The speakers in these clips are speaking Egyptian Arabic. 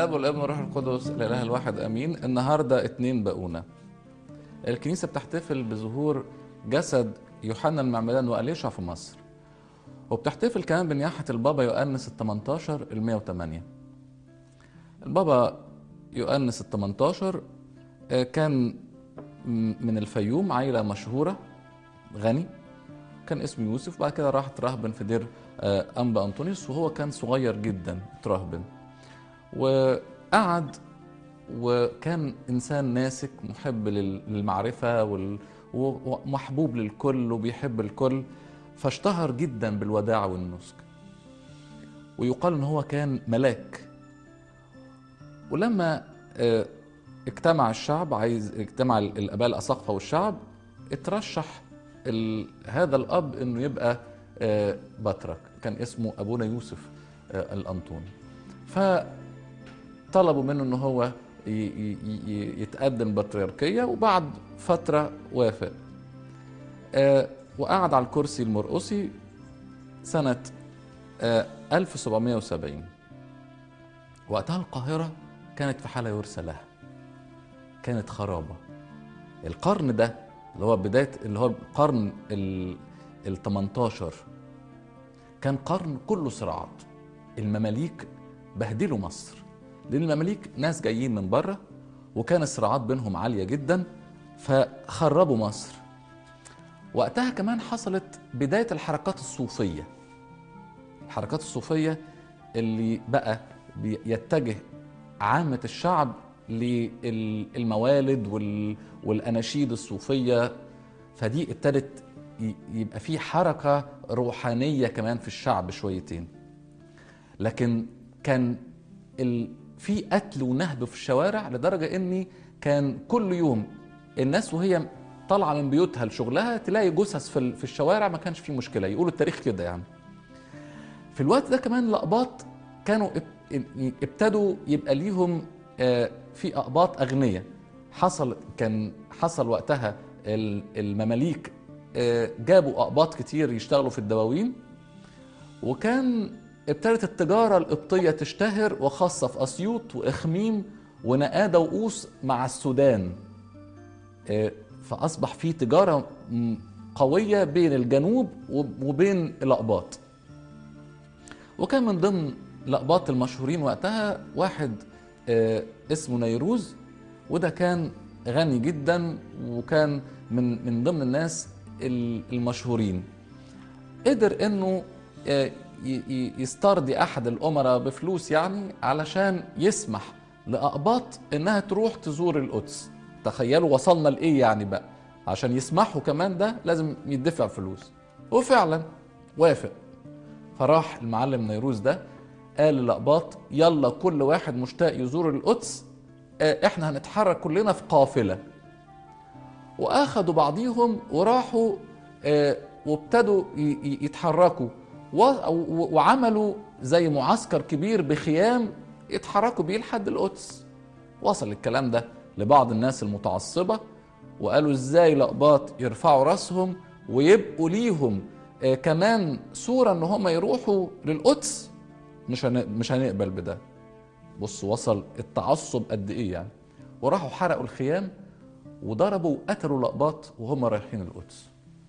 الاب والابن والروح القدس الاله الواحد امين النهارده اتنين بقونا الكنيسه بتحتفل بظهور جسد يوحنا المعمدان واليشع في مصر وبتحتفل كمان بنياحه البابا يؤنس ال 18 ال 108 البابا يؤنس ال 18 آه، كان م- من الفيوم عائله مشهوره غني كان اسمه يوسف بعد كده راح ترهبن في دير آه، انبا انطونيوس وهو كان صغير جدا ترهبن وقعد وكان انسان ناسك محب لل- للمعرفه وال- و- ومحبوب للكل وبيحب الكل فاشتهر جدا بالوداع والنسك ويقال ان هو كان ملاك ولما آه، اجتمع الشعب عايز اجتمع ال- الاباء الاساقفه والشعب اترشح ال... هذا الاب انه يبقى آه، بطرك كان اسمه ابونا يوسف آه، الانطوني فطلبوا منه ان هو ي... ي... ي- يتقدم بطريركيه وبعد فتره وافق آه، وقعد على الكرسي المرقسي سنه آه، 1770 وقتها القاهره كانت في حاله يرثى لها كانت خرابه القرن ده اللي هو بدايه اللي هو القرن ال ال 18 كان قرن كله صراعات المماليك بهدلوا مصر لان المماليك ناس جايين من بره وكان الصراعات بينهم عاليه جدا فخربوا مصر وقتها كمان حصلت بدايه الحركات الصوفيه الحركات الصوفيه اللي بقى بيتجه عامه الشعب للموالد وال- والاناشيد الصوفيه فدي ابتدت ي- يبقى في حركه روحانيه كمان في الشعب شويتين لكن كان ال... في قتل ونهب في الشوارع لدرجه اني كان كل يوم الناس وهي طالعه من بيوتها لشغلها تلاقي جثث في ال- في الشوارع ما كانش فيه مشكله يقولوا التاريخ كده يعني في الوقت ده كمان الأقباط كانوا اب- ابتدوا يبقى ليهم آه، في أقباط أغنياء حصل كان حصل وقتها ال- المماليك آه، جابوا أقباط كتير يشتغلوا في الدواوين وكان ابتدت التجارة القبطية تشتهر وخاصة في أسيوط وإخميم ونقادة وقوس مع السودان آه، فأصبح في تجارة م- قوية بين الجنوب وب- وبين الأقباط وكان من ضمن الأقباط المشهورين وقتها واحد آه، اسمه نيروز وده كان غني جدا وكان من من ضمن الناس ال- المشهورين قدر انه آه، ي- ي- يسترضي احد الامراء بفلوس يعني علشان يسمح لاقباط انها تروح تزور القدس تخيلوا وصلنا لايه يعني بقى عشان يسمحوا كمان ده لازم يدفع فلوس وفعلا وافق فراح المعلم نيروز ده قال للأقباط يلا كل واحد مشتاق يزور القدس آه، احنا هنتحرك كلنا في قافلة واخدوا بعضيهم وراحوا آه، وابتدوا ي- ي- يتحركوا و- و- وعملوا زي معسكر كبير بخيام يتحركوا بيه لحد القدس وصل الكلام ده لبعض الناس المتعصبة وقالوا ازاي الأقباط يرفعوا راسهم ويبقوا ليهم آه، كمان صورة ان هم يروحوا للقدس مش هن... مش هنقبل بده بص وصل التعصب قد ايه يعني وراحوا حرقوا الخيام وضربوا وقتلوا الأقباط وهم رايحين القدس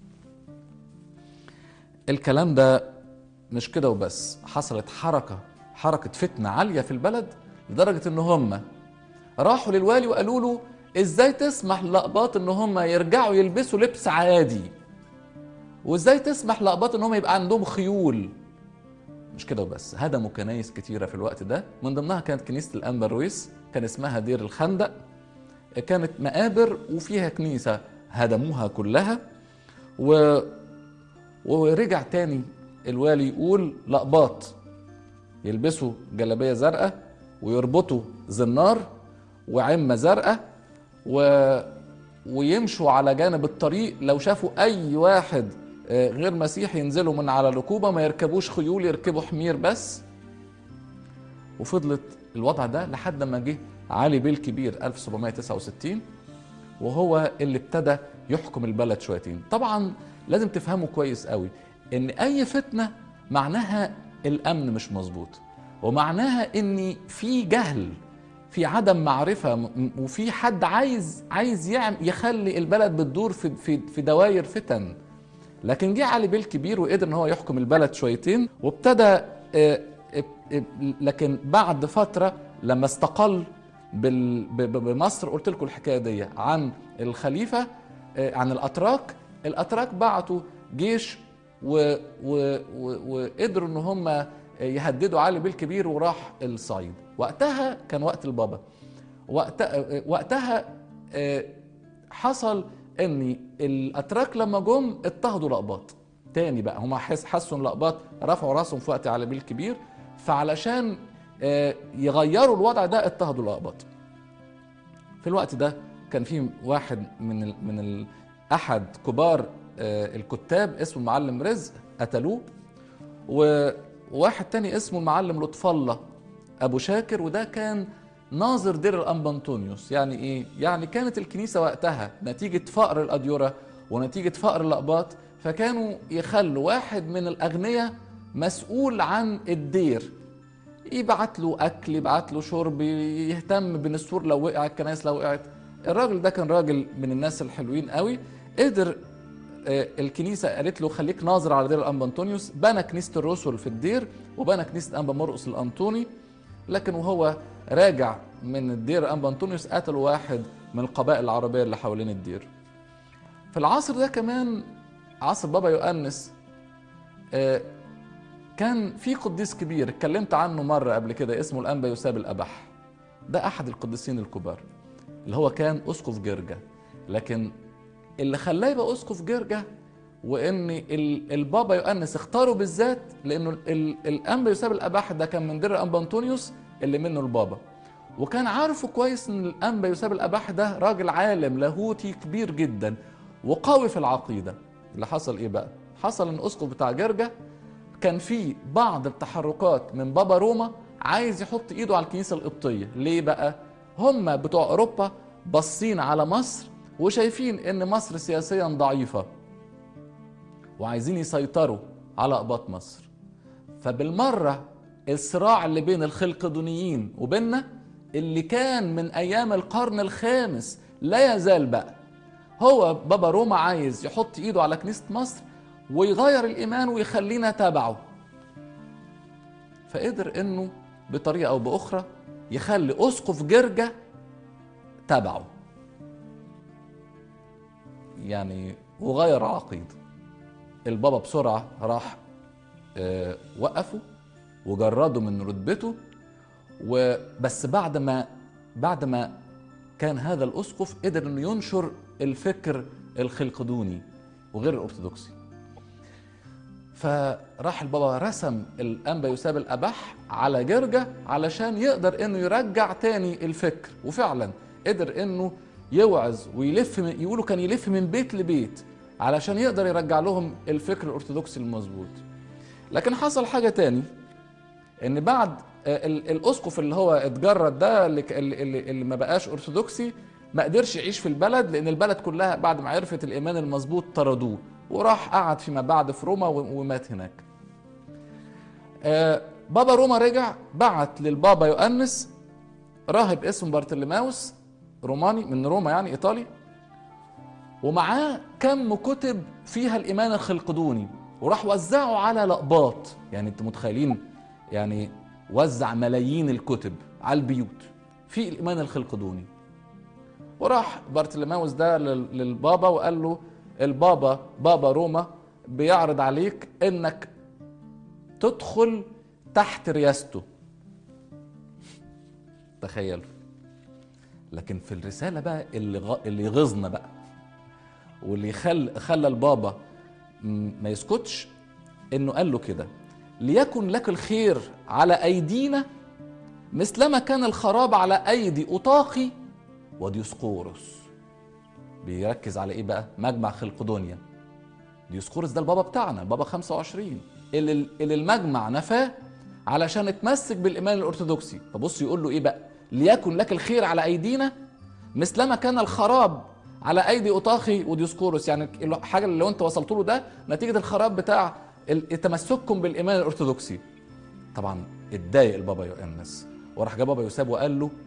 الكلام ده مش كده وبس حصلت حركة حركة فتنة عالية في البلد لدرجة ان هم راحوا للوالي وقالوا له ازاي تسمح للأقباط ان هم يرجعوا يلبسوا لبس عادي وازاي تسمح لأقباط ان هم يبقى عندهم خيول مش كده وبس هدموا كنايس كتيرة في الوقت ده من ضمنها كانت كنيسة الأنبا رويس كان اسمها دير الخندق كانت مقابر وفيها كنيسة هدموها كلها و... ورجع تاني الوالي يقول لأقباط يلبسوا جلابية زرقاء ويربطوا زنار وعمة زرقاء و... ويمشوا على جانب الطريق لو شافوا أي واحد آه، غير مسيحي ينزلوا من على ركوبة ما يركبوش خيول يركبوا حمير بس وفضلت الوضع ده لحد ما جه علي بيه الكبير 1769 وهو اللي ابتدى يحكم البلد شويتين طبعا لازم تفهموا كويس قوي ان اي فتنه معناها الامن مش مظبوط ومعناها ان في جهل في عدم معرفه م- وفي حد عايز عايز يعمل يخلي البلد بتدور في في في دوائر فتن لكن جه علي بيه الكبير وقدر ان هو يحكم البلد شويتين وابتدى آه، آه، آه، لكن بعد فتره لما استقل بال- ب- ب- بمصر قلت لكم الحكايه دي عن الخليفه آه، عن الاتراك الاتراك بعتوا جيش و- و- و- وقدروا ان هم يهددوا علي بيه الكبير وراح الصعيد وقتها كان وقت البابا وقت وقتها آه، حصل ان الاتراك لما جم اضطهدوا الاقباط تاني بقى هم حس حسوا ان الاقباط رفعوا راسهم في وقت علي بيه الكبير فعلشان آه، يغيروا الوضع ده اضطهدوا الاقباط في الوقت ده كان في واحد من ال من ال احد كبار آه، الكتاب اسمه المعلم رزق قتلوه و- وواحد تاني اسمه المعلم لطف الله ابو شاكر وده كان ناظر دير الانبا انطونيوس يعني ايه يعني كانت الكنيسه وقتها نتيجه فقر الاديره ونتيجه فقر الاقباط فكانوا يخلوا واحد من الاغنياء مسؤول عن الدير يبعت له اكل يبعت له شرب يهتم بالنسور لو وقع الكنائس لو وقعت الراجل ده كان راجل من الناس الحلوين قوي قدر آه، الكنيسه قالت له خليك ناظر على دير الانبا انطونيوس بنى كنيسه الرسل في الدير وبنى كنيسه انبا مرقس الانطوني لكن وهو راجع من الدير انبا انطونيوس قتلوا واحد من القبائل العربيه اللي حوالين الدير في العصر ده كمان عصر بابا يؤنس آه، كان في قديس كبير اتكلمت عنه مره قبل كده اسمه الانبا يوساب الابح ده احد القديسين الكبار اللي هو كان اسقف جرجا لكن اللي خلاه يبقى اسقف جرجا وان ال- البابا يؤنس اختاره بالذات لانه ال- ال- الانبا يوساب الاباح ده كان من دير الانبا انطونيوس اللي منه البابا وكان عارفه كويس ان الانبا يوساب الاباح ده راجل عالم لاهوتي كبير جدا وقوي في العقيده اللي حصل ايه بقى حصل ان اسقف بتاع جرجا كان في بعض التحركات من بابا روما عايز يحط ايده على الكنيسه القبطيه ليه بقى هم بتوع اوروبا باصين على مصر وشايفين ان مصر سياسيا ضعيفه وعايزين يسيطروا على اقباط مصر فبالمره الصراع اللي بين الخلقدونيين وبيننا اللي كان من ايام القرن الخامس لا يزال بقى هو بابا روما عايز يحط ايده على كنيسه مصر ويغير الايمان ويخلينا تبعه فقدر انه بطريقه او باخرى يخلي اسقف جرجا تبعه يعني وغير عقيده البابا بسرعه راح آه، وقفه وجرده من رتبته وبس بعد ما بعد ما كان هذا الاسقف قدر انه ينشر الفكر الخلقدوني وغير الارثوذكسي فراح البابا رسم الانبا يوساب الابح على جرجة علشان يقدر انه يرجع تاني الفكر وفعلا قدر انه يوعظ ويلف من يقولوا كان يلف من بيت لبيت علشان يقدر يرجع لهم الفكر الارثوذكسي المظبوط لكن حصل حاجة تاني ان بعد آه، ال- الاسقف اللي هو اتجرد ده اللي, ك- اللي, اللي اللي ما بقاش ارثوذكسي ما قدرش يعيش في البلد لان البلد كلها بعد ما عرفت الايمان المظبوط طردوه وراح قعد فيما بعد في روما و- ومات هناك آه، بابا روما رجع بعت للبابا يؤنس راهب اسمه بارتلماوس روماني من روما يعني ايطالي ومعاه كم كتب فيها الايمان الخلقدوني وراح وزعه على لقباط يعني انتوا متخيلين يعني وزع ملايين الكتب على البيوت في الايمان الخلقدوني وراح بارتلماوس ده لل- للبابا وقال له البابا بابا روما بيعرض عليك انك تدخل تحت رياسته تخيلوا لكن في الرساله بقى اللي غ... اللي يغيظنا بقى واللي خل... خلى البابا م- ما يسكتش انه قال له كده ليكن لك الخير على ايدينا مثلما كان الخراب على ايدي اوطاقي وديوسقورس بيركز على ايه بقى مجمع خلقدونيا ديوسقورس ده البابا بتاعنا البابا 25 اللي, اللي المجمع نفاه علشان اتمسك بالايمان الارثوذكسي فبص يقول له ايه بقى ليكن لك الخير على ايدينا مثلما كان الخراب على ايدي اوطاخي وديوسقورس يعني الحاجه اللي لو انت وصلت له ده نتيجه الخراب بتاع ال- تمسككم بالايمان الارثوذكسي طبعا اتضايق البابا يؤنس وراح جاب بابا يوساب وقال له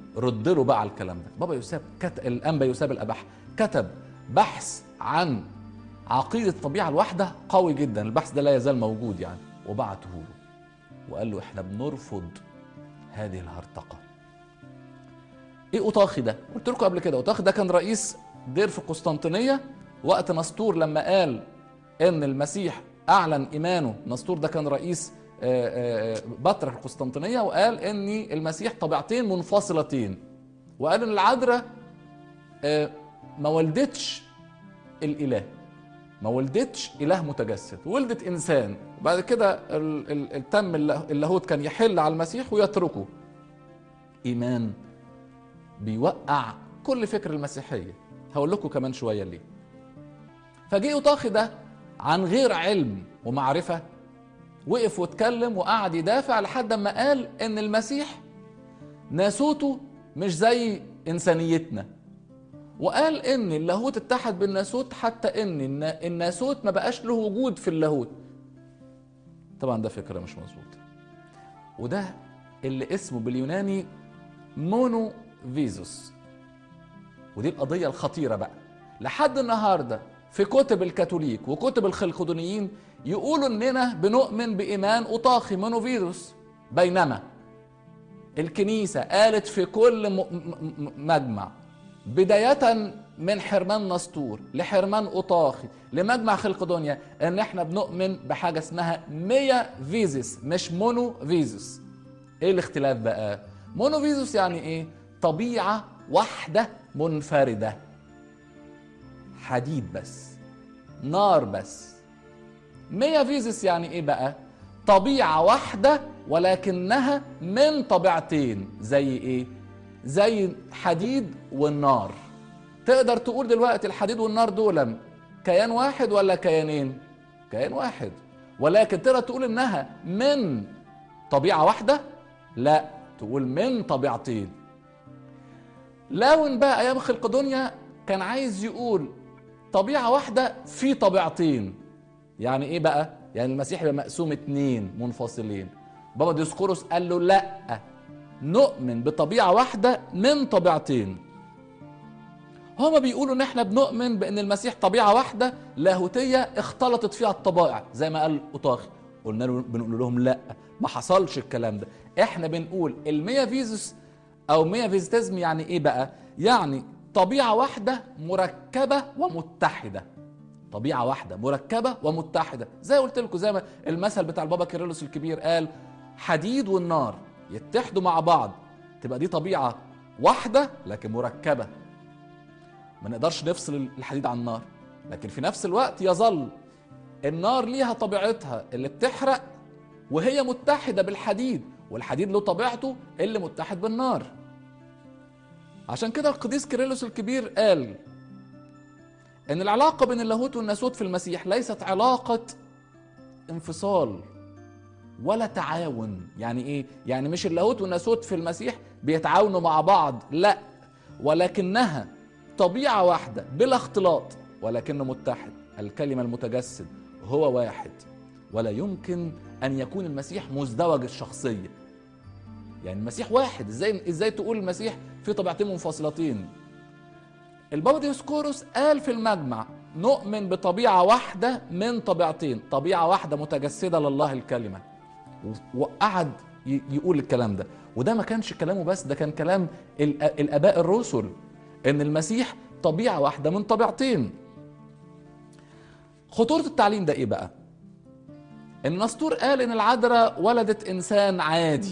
رد له بقى على الكلام ده بابا يوسف كت... الانبا يوسف الابح كتب بحث عن عقيده الطبيعه الواحده قوي جدا البحث ده لا يزال موجود يعني وبعته له وقال له احنا بنرفض هذه الهرطقه ايه اوطاخي ده قلت لكم قبل كده اوطاخي ده كان رئيس دير في قسطنطينيه وقت نسطور لما قال ان المسيح اعلن ايمانه نسطور ده كان رئيس آه، آه، بطرك القسطنطينيه وقال ان المسيح طبيعتين منفصلتين وقال ان العذراء آه، ما ولدتش الاله ما ولدتش اله متجسد ولدت انسان وبعد كده ال- ال- ال- تم الله- اللاهوت كان يحل على المسيح ويتركه ايمان بيوقع كل فكر المسيحيه هقول لكم كمان شويه ليه فجه يطاخي ده عن غير علم ومعرفه وقف واتكلم وقعد يدافع لحد ما قال ان المسيح ناسوته مش زي انسانيتنا وقال ان اللاهوت اتحد بالناسوت حتى ان النا- الناسوت ما بقاش له وجود في اللاهوت طبعا ده فكره مش مظبوطه وده اللي اسمه باليوناني مونو فيزوس ودي القضيه الخطيره بقى لحد النهارده في كتب الكاثوليك وكتب الخلقدونيين يقولوا اننا بنؤمن بايمان اوطاخي مونوفيروس بينما الكنيسه قالت في كل م- م- م- مجمع بدايه من حرمان نسطور لحرمان اوطاخي لمجمع خلقدونيا ان احنا بنؤمن بحاجه اسمها ميا فيزيس مش مونو فيزيس ايه الاختلاف بقى مونو فيزيس يعني ايه طبيعه واحده منفرده حديد بس نار بس ميا فيزيس يعني ايه بقى طبيعة واحدة ولكنها من طبيعتين زي ايه زي حديد والنار تقدر تقول دلوقتي الحديد والنار دول كيان واحد ولا كيانين كيان واحد ولكن تقدر تقول انها من طبيعة واحدة لا تقول من طبيعتين لاون بقى ايام خلقدونيا كان عايز يقول طبيعة واحدة في طبيعتين يعني ايه بقى يعني المسيح يبقى مقسوم اتنين منفصلين بابا ديسقورس قال له لا نؤمن بطبيعة واحدة من طبيعتين هما بيقولوا ان احنا بنؤمن بان المسيح طبيعة واحدة لاهوتية اختلطت فيها الطبائع زي ما قال اوطاخي قلنا له بنقول لهم لا ما حصلش الكلام ده احنا بنقول الميا فيزوس او ميا فيزيتزم يعني ايه بقى يعني طبيعة واحدة مركبة ومتحدة طبيعة واحدة مركبة ومتحدة زي قلت لكم زي ما المثل بتاع البابا كيرلس الكبير قال حديد والنار يتحدوا مع بعض تبقى دي طبيعة واحدة لكن مركبة ما نقدرش نفصل الحديد عن النار لكن في نفس الوقت يظل النار ليها طبيعتها اللي بتحرق وهي متحدة بالحديد والحديد له طبيعته اللي متحد بالنار عشان كده القديس كيرلس الكبير قال ان العلاقه بين اللاهوت والناسوت في المسيح ليست علاقه انفصال ولا تعاون يعني ايه يعني مش اللاهوت والناسوت في المسيح بيتعاونوا مع بعض لا ولكنها طبيعه واحده بلا اختلاط ولكنه متحد الكلمه المتجسد هو واحد ولا يمكن ان يكون المسيح مزدوج الشخصيه يعني المسيح واحد ازاي ازاي تقول المسيح في طبيعتين منفصلتين البابا ديوسكوروس قال في المجمع نؤمن بطبيعة واحدة من طبيعتين طبيعة واحدة متجسدة لله الكلمة وقعد ي- يقول الكلام ده وده ما كانش كلامه بس ده كان كلام الأ- الآباء الرسل إن المسيح طبيعة واحدة من طبيعتين خطورة التعليم ده إيه بقى؟ إن نسطور قال إن العذراء ولدت إنسان عادي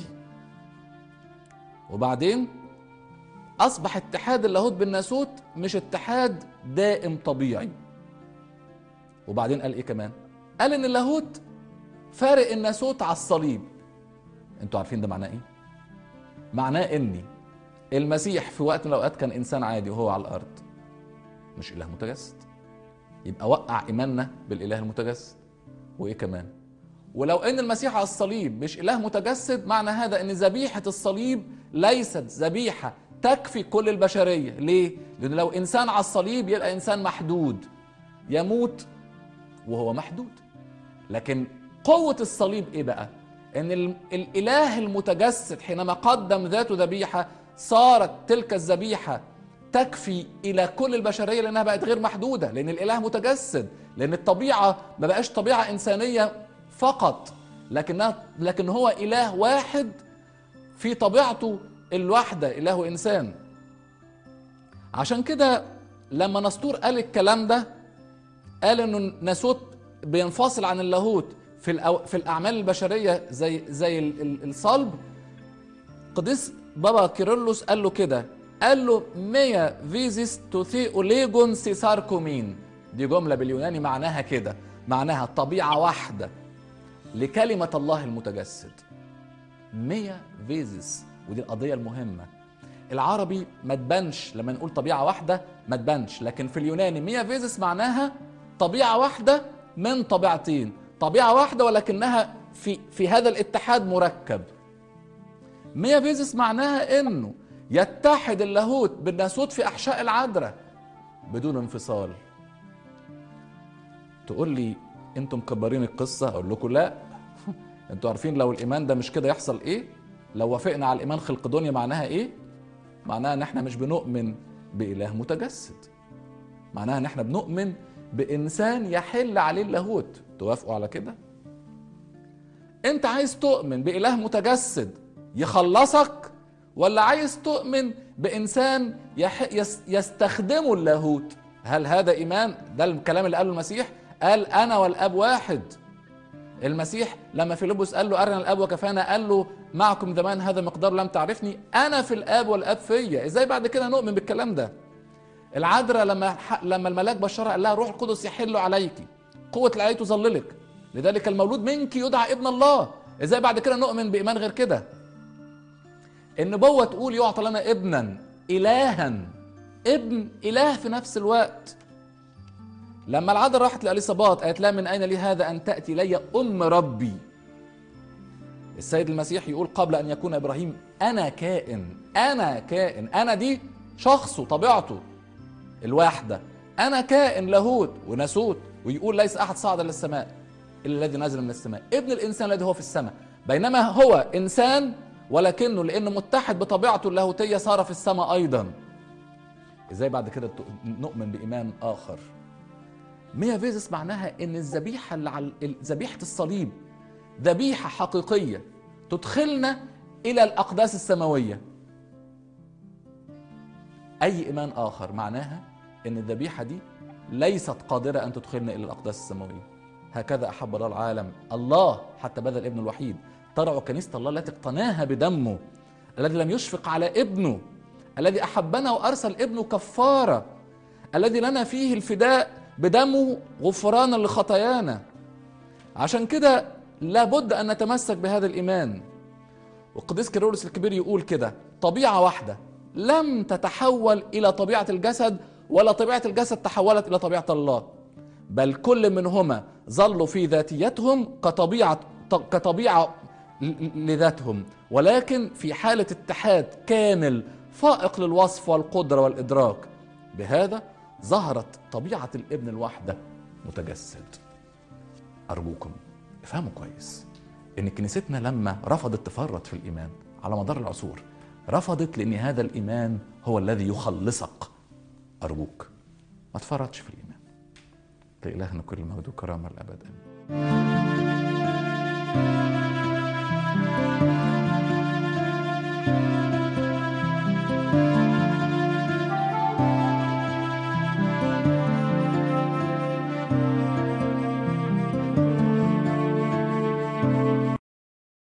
وبعدين اصبح اتحاد اللاهوت بالناسوت مش اتحاد دائم طبيعي وبعدين قال ايه كمان قال ان اللاهوت فارق الناسوت على الصليب انتوا عارفين ده معناه ايه معناه اني المسيح في وقت من الاوقات كان انسان عادي وهو على الارض مش اله متجسد يبقى وقع ايماننا بالاله المتجسد وايه كمان ولو ان المسيح على الصليب مش اله متجسد معنى هذا ان ذبيحه الصليب ليست ذبيحه تكفي كل البشريه ليه لان لو انسان على الصليب يبقى انسان محدود يموت وهو محدود لكن قوه الصليب ايه بقى ان ال- الاله المتجسد حينما قدم ذاته ذبيحه صارت تلك الذبيحة تكفي إلى كل البشرية لأنها بقت غير محدودة لأن الإله متجسد لأن الطبيعة ما بقاش طبيعة إنسانية فقط لكنها لكن هو إله واحد في طبيعته الواحدة إله إنسان عشان كده لما نسطور قال الكلام ده قال انه ناسوت بينفصل عن اللاهوت في الأو... في الاعمال البشريه زي زي ال- ال- الصلب قديس بابا كيرلس قال له كده قال له ميا فيزيس توثيو ليجون سيساركومين دي جمله باليوناني معناها كده معناها طبيعه واحده لكلمه الله المتجسد ميا فيزيس ودي القضيه المهمه العربي ما تبانش لما نقول طبيعه واحده ما تبانش لكن في اليوناني ميا فيزيس معناها طبيعه واحده من طبيعتين طبيعه واحده ولكنها في في هذا الاتحاد مركب ميا فيزيس معناها انه يتحد اللاهوت بالناسوت في احشاء العذراء بدون انفصال تقول لي انتم مكبرين القصه اقول لكم لا انتوا عارفين لو الايمان ده مش كده يحصل ايه لو وافقنا على الايمان خلق دنيا معناها ايه معناها ان احنا مش بنؤمن باله متجسد معناها ان احنا بنؤمن بانسان يحل عليه اللاهوت توافقوا على كده انت عايز تؤمن باله متجسد يخلصك ولا عايز تؤمن بانسان يح... يس... يستخدمه اللاهوت هل هذا ايمان ده الكلام اللي قاله المسيح قال انا والاب واحد المسيح لما فيلبس قال له ارنا الاب وكفانا قال له معكم زمان هذا مقدار لم تعرفني انا في الاب والاب فيا ازاي بعد كده نؤمن بالكلام ده العذراء لما ح... لما الملاك بشرها قال لها روح القدس يحل عليك قوه الايه تظللك لذلك المولود منك يدعى ابن الله ازاي بعد كده نؤمن بايمان غير كده النبوه تقول يعطى لنا ابنا الها ابن اله في نفس الوقت لما العذراء راحت لاليصابات قالت لها من اين لي هذا ان تاتي الي ام ربي السيد المسيح يقول قبل ان يكون ابراهيم انا كائن انا كائن انا دي شخصه طبيعته الواحده انا كائن لاهوت وناسوت ويقول ليس احد صعد الى السماء الا الذي نزل من السماء ابن الانسان الذي هو في السماء بينما هو انسان ولكنه لانه متحد بطبيعته اللاهوتيه صار في السماء ايضا ازاي بعد كده نؤمن بايمان اخر ميا فيزس معناها ان الذبيحه اللي على ذبيحه الصليب ذبيحه حقيقيه تدخلنا الى الاقداس السماويه اي ايمان اخر معناها ان الذبيحه دي ليست قادره ان تدخلنا الى الاقداس السماويه هكذا احب الله العالم الله حتى بذل ابنه الوحيد ترعوا كنيسه الله التي اقتناها بدمه الذي لم يشفق على ابنه الذي احبنا وارسل ابنه كفاره الذي لنا فيه الفداء بدمه غفرانا لخطايانا عشان كده لابد ان نتمسك بهذا الايمان والقديس كيرلس الكبير يقول كده طبيعه واحده لم تتحول الى طبيعه الجسد ولا طبيعه الجسد تحولت الى طبيعه الله بل كل منهما ظلوا في ذاتيتهم كطبيعه كطبيعه لذاتهم ولكن في حاله اتحاد كامل فائق للوصف والقدره والادراك بهذا ظهرت طبيعه الابن الواحده متجسد ارجوكم افهموا كويس ان كنيستنا لما رفضت تفرط في الايمان على مدار العصور رفضت لان هذا الايمان هو الذي يخلصك ارجوك ما تفرطش في الايمان لالهنا كل المجد والكرامه الابد امين